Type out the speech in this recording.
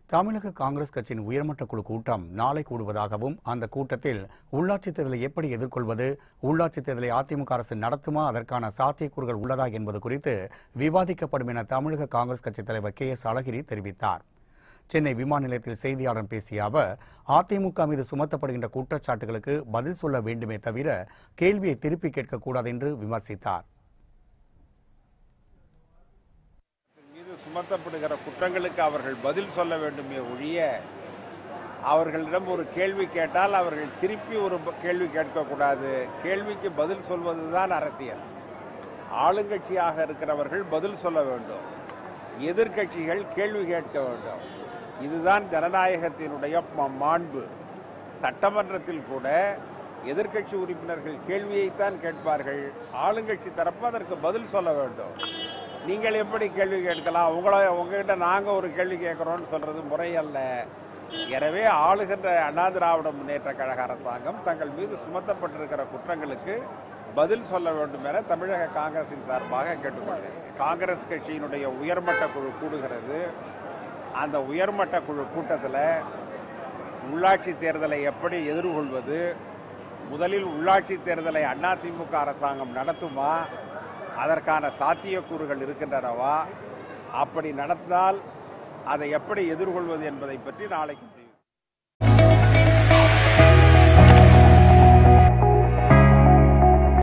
தமிழக காங்கிரஸ் கட்சியின் உயர்மட்ட குழு கூட்டம் நாளை கூடுவதாகவும் அந்த கூட்டத்தில் உள்ளாட்சித் தேர்தலை எப்படி எதிர்கொள்வது உள்ளாட்சித் தேர்தலை அதிமுக அரசு நடத்துமா அதற்கான சாத்தியக்கூறுகள் உள்ளதா என்பது குறித்து விவாதிக்கப்படும் என தமிழக காங்கிரஸ் கட்சித் தலைவர் கே எஸ் அழகிரி தெரிவித்தார் சென்னை விமான நிலையத்தில் செய்தியாளர் பேசிய அவர் அதிமுக மீது சுமத்தப்படுகின்ற குற்றச்சாட்டுகளுக்கு பதில் சொல்ல வேண்டுமே தவிர கேள்வியை திருப்பி கேட்கக்கூடாது என்று விமர்சித்தார் மீது சுமத்தப்படுகிற குற்றங்களுக்கு அவர்கள் பதில் சொல்ல வேண்டுமே ஒழிய அவர்களிடம் ஒரு கேள்வி கேட்டால் அவர்கள் திருப்பி ஒரு ப- கேள்வி கேட்கக்கூடாது கேள்விக்கு பதில் சொல்வதுதான் அரசியல் ஆளுங்கட்சியாக இருக்கிறவர்கள் பதில் சொல்ல வேண்டும் எதிர்க்கட்சிகள் கேள்வி கேட்க வேண்டும் இதுதான் ஜனநாயகத்தினுடைய ம- மாண்பு சட்டமன்றத்தில் கூட எதிர்க்கட்சி உறுப்பினர்கள் கேள்வியைத்தான் கேட்பார்கள் ஆளுங்கட்சி தரப்பு அதற்கு பதில் சொல்ல வேண்டும் நீங்கள் எப்படி கேள்வி கேட்கலாம் உங்களை உங்ககிட்ட நாங்கள் ஒரு கேள்வி கேட்குறோம்னு சொல்றது முறையல்ல எனவே ஆளுகின்ற அண்ணா திராவிட முன்னேற்ற கழக அரசாங்கம் தங்கள் மீது சுமத்தப்பட்டிருக்கிற குற்றங்களுக்கு பதில் சொல்ல வேண்டும் என தமிழக காங்கிரசின் சார்பாக கேட்டுக்கொள்கிறேன் காங்கிரஸ் கட்சியினுடைய உயர்மட்ட குழு கூடுகிறது அந்த உயர்மட்ட குழு கூட்டத்தில் உள்ளாட்சி தேர்தலை எப்படி எதிர்கொள்வது முதலில் உள்ளாட்சி தேர்தலை அதிமுக அரசாங்கம் நடத்துமா அதற்கான சாத்தியக்கூறுகள் இருக்கின்றனவா அப்படி நடந்தால் அதை எப்படி எதிர்கொள்வது என்பதை பற்றி நாளைக்கு